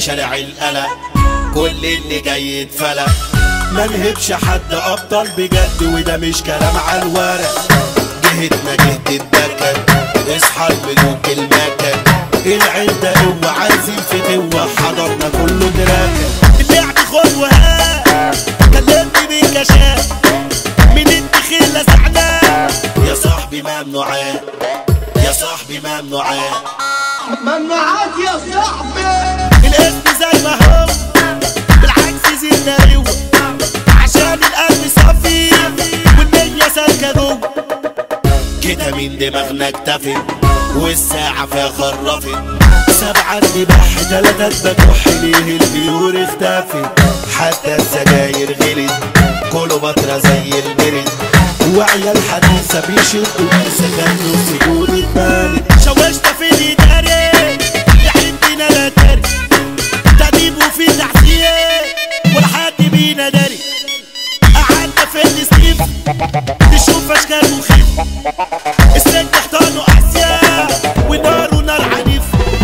شارع القلق كل اللي جاي يتفلق ما نهبش حد ابطال بجد وده مش كلام على الورق جهتنا جهة الدكن اصحى الملوك المكن العدة قوة عايزين في قوة حضرنا كله دراكن اللعب خد وهات كلمني بيك يا شاب من الدخيلة زعلان يا صاحبي ممنوعات يا صاحبي ممنوعات ممنوعات يا صاحبي الاسم زي ما هو بالعكس زيدنا قوة عشان القلب صافي والنية سالكة جوه كده من دماغنا اكتفت والساعة فيها خرفت سبعة ذبح تلاتة بتروح ليه البيور اختفت حتى السجاير غلت كله بطرة زي البرد وعيال حديثة بيشدوا بيسخنوا السجون اتبانت شوشنا في الإدارة يحبنا لا تاري تأديب وفي تحسين ولا حد بينا داري قعدنا في السكيف تشوف اشكال مخيف السجن حيطان واسيا ونار ونار عنيف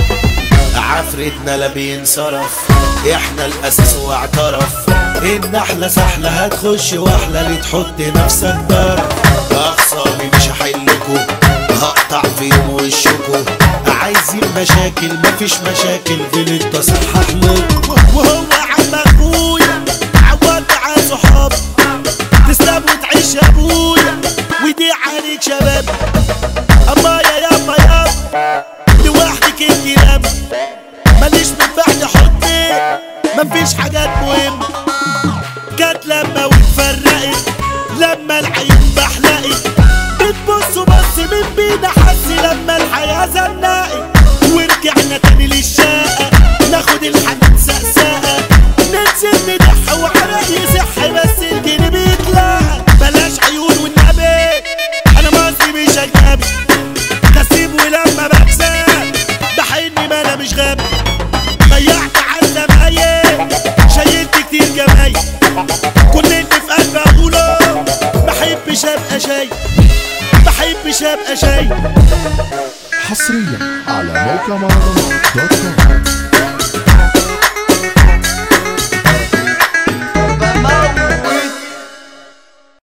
عفرتنا لا بينصرف احنا الاساس واعترف النحلة سحلة هتخش واحلة اللي تحط نفسك طرف اخصامي مش هحلكوا هقطع في يوم وشكوا عايزين مشاكل مفيش مشاكل غلط اصحح لكم وهو عم اخويا عوضت على صحاب تسلم وتعيش يا ابويا ودي عليك شباب اما يا يابا يابا لوحدك انت لم ماليش من بعد حبي مفيش حاجات مهمة جت لما واتفرقت لما العيون بحلقت بتبصوا بس من بينا حس لما الحياة زنقت ورجعنا تاني للشقة ناخد الحنان سقسقة ننزل ندح وعرق يصح بس الجنيه بيتلاقى بلاش عيون والنبي انا مصري مش اجنبي كسيب ولما بكسب بحن ما انا مش غبي ضيعت على الزمايل شيلت كتير جمايل كل اللي في قلبي اقوله بحبش ابقى شايف بحبش ابقى شايف حصريا على موقع مهرجانات دوت كوم